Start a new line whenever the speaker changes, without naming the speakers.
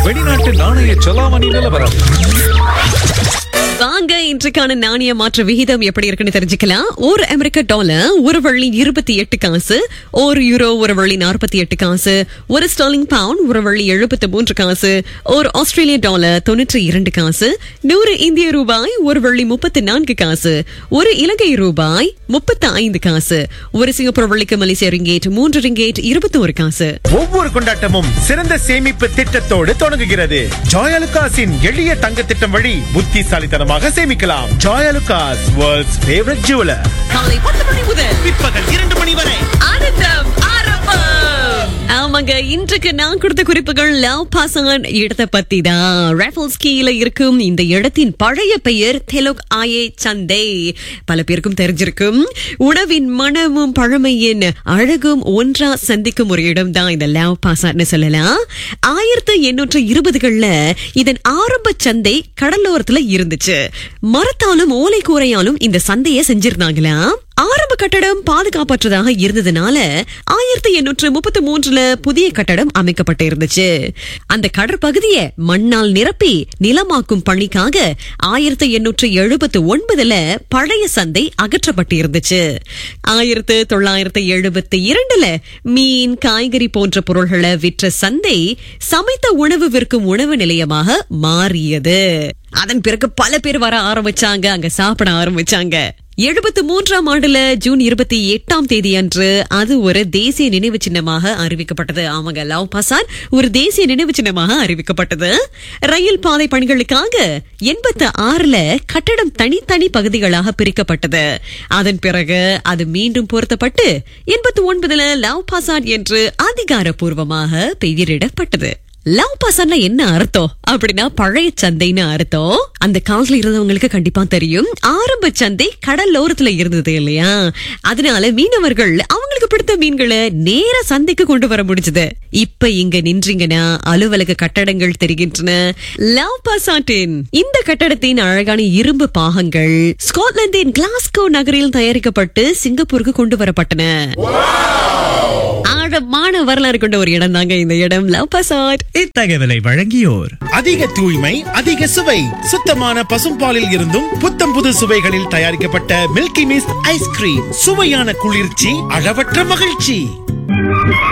வெளிநாட்டு நாணய செலாவணி நிலவரம்
வாங்க இன்றைக்கான நாணய மாற்ற விகிதம் எப்படி இருக்குன்னு தெரிஞ்சுக்கலாம் ஒரு அமெரிக்க டாலர் ஒரு வள்ளி இருபத்தி எட்டு காசு ஒரு யூரோ ஒரு வள்ளி நாற்பத்தி எட்டு காசு ஒரு ஸ்டாலிங் பவுண்ட் ஒரு வள்ளி எழுபத்தி மூன்று காசு ஒரு ஆஸ்திரேலிய டாலர் தொண்ணூற்றி இரண்டு காசு நூறு இந்திய ரூபாய் ஒரு வள்ளி முப்பத்தி நான்கு காசு ஒரு இலங்கை ரூபாய் முப்பத்தி ஐந்து காசு ஒரு சிங்கப்பூர் வள்ளிக்கு மலேசிய ரிங்கேட் மூன்று ரிங்கேட் இருபத்தி ஒரு காசு
ஒவ்வொரு கொண்டாட்டமும் சிறந்த சேமிப்பு திட்டத்தோடு தொடங்குகிறது ஜாயலுகாஸின் எளிய தங்க திட்டம் வழி புத்திசாலித்தனமாக சேமிக்கலாம் ஜாயலுகாஸ் வேர்ல்ட்ஸ் ஃபேவரட் ஜுவலர்
காலை பத்து மணி முதல்
பிற்பகல் இரண்டு மணி வரை
ஆனந்தம் ஆரம்பம் ஆமாங்க இன்றைக்கு நான் கொடுத்த குறிப்புகள் லவ் பாசான் இடத்தை பத்தி தான் ரேஃபல்ஸ் கீழ இருக்கும் இந்த இடத்தின் பழைய பெயர் தெலுக் ஆயே சந்தை பல பேருக்கும் தெரிஞ்சிருக்கும் உணவின் மனமும் பழமையின் அழகும் ஒன்றா சந்திக்கும் ஒரு இடம் தான் இந்த லவ் பாசான்னு சொல்லலாம் ஆயிரத்தி எண்ணூற்று இருபதுகள்ல இதன் ஆரம்ப சந்தை கடலோரத்துல இருந்துச்சு மரத்தாலும் ஓலை கூரையாலும் இந்த சந்தையை செஞ்சிருந்தாங்களாம் ஆரம்ப கட்டடம் பாதுகாப்பற்றதாக இருந்ததுனால ஆயிரத்தி எண்ணூற்று முப்பத்தி மூன்றுல புதிய கட்டடம் அமைக்கப்பட்டு இருந்துச்சு அந்த கடற்பகுதியை மண்ணால் நிரப்பி நிலமாக்கும் பணிக்காக ஆயிரத்தி எண்ணூற்று எழுபத்தி ஒன்பதுல பழைய சந்தை அகற்றப்பட்டு இருந்துச்சு ஆயிரத்து தொள்ளாயிரத்தி எழுபத்தி இரண்டுல மீன் காய்கறி போன்ற பொருள்களை விற்ற சந்தை சமைத்த உணவு விற்கும் உணவு நிலையமாக மாறியது அதன் பிறகு பல பேர் வர ஆரம்பிச்சாங்க அங்க சாப்பிட ஆரம்பிச்சாங்க எழுபத்தி மூன்றாம் ஆண்டுல ஜூன் இருபத்தி எட்டாம் தேதி அன்று அது ஒரு தேசிய நினைவு சின்னமாக அறிவிக்கப்பட்டது ஆமாங்க லவ் பசார் ஒரு தேசிய நினைவு சின்னமாக அறிவிக்கப்பட்டது ரயில் பாதை பணிகளுக்காக எண்பத்தி ஆறுல கட்டடம் தனித்தனி பகுதிகளாக பிரிக்கப்பட்டது அதன் பிறகு அது மீண்டும் பொருத்தப்பட்டு எண்பத்தி ஒன்பதுல லவ் பசார் என்று அதிகாரப்பூர்வமாக பெயரிடப்பட்டது லவ் பசன்ல என்ன அர்த்தம் அப்படின்னா பழைய சந்தைன்னு அர்த்தம் அந்த காலத்துல இருந்தவங்களுக்கு கண்டிப்பா தெரியும் ஆரம்ப சந்தை கடலோரத்துல இருந்தது இல்லையா அதனால மீனவர்கள் அவங்களுக்கு பிடித்த மீன்களை நேர சந்தைக்கு கொண்டு வர முடிஞ்சது இப்ப இங்க நின்றீங்கன்னா அலுவலக கட்டடங்கள் தெரிகின்றன லவ் பசாட்டின் இந்த கட்டடத்தின் அழகான இரும்பு பாகங்கள் ஸ்காட்லாந்தின் கிளாஸ்கோ நகரில் தயாரிக்கப்பட்டு சிங்கப்பூருக்கு கொண்டு வரப்பட்டன ஆழமான வரலாறு கொண்ட ஒரு இடம் தாங்க இந்த இடம் லவ் பசாட்
இத்தகவலை வழங்கியோர்
அதிக தூய்மை அதிக சுவை சுத்தமான பசும்பாலில் இருந்தும் புத்தம் புது சுவைகளில் தயாரிக்கப்பட்ட மில்கி மிஸ்ட் ஐஸ்கிரீம் சுவையான குளிர்ச்சி அளவற்ற மகிழ்ச்சி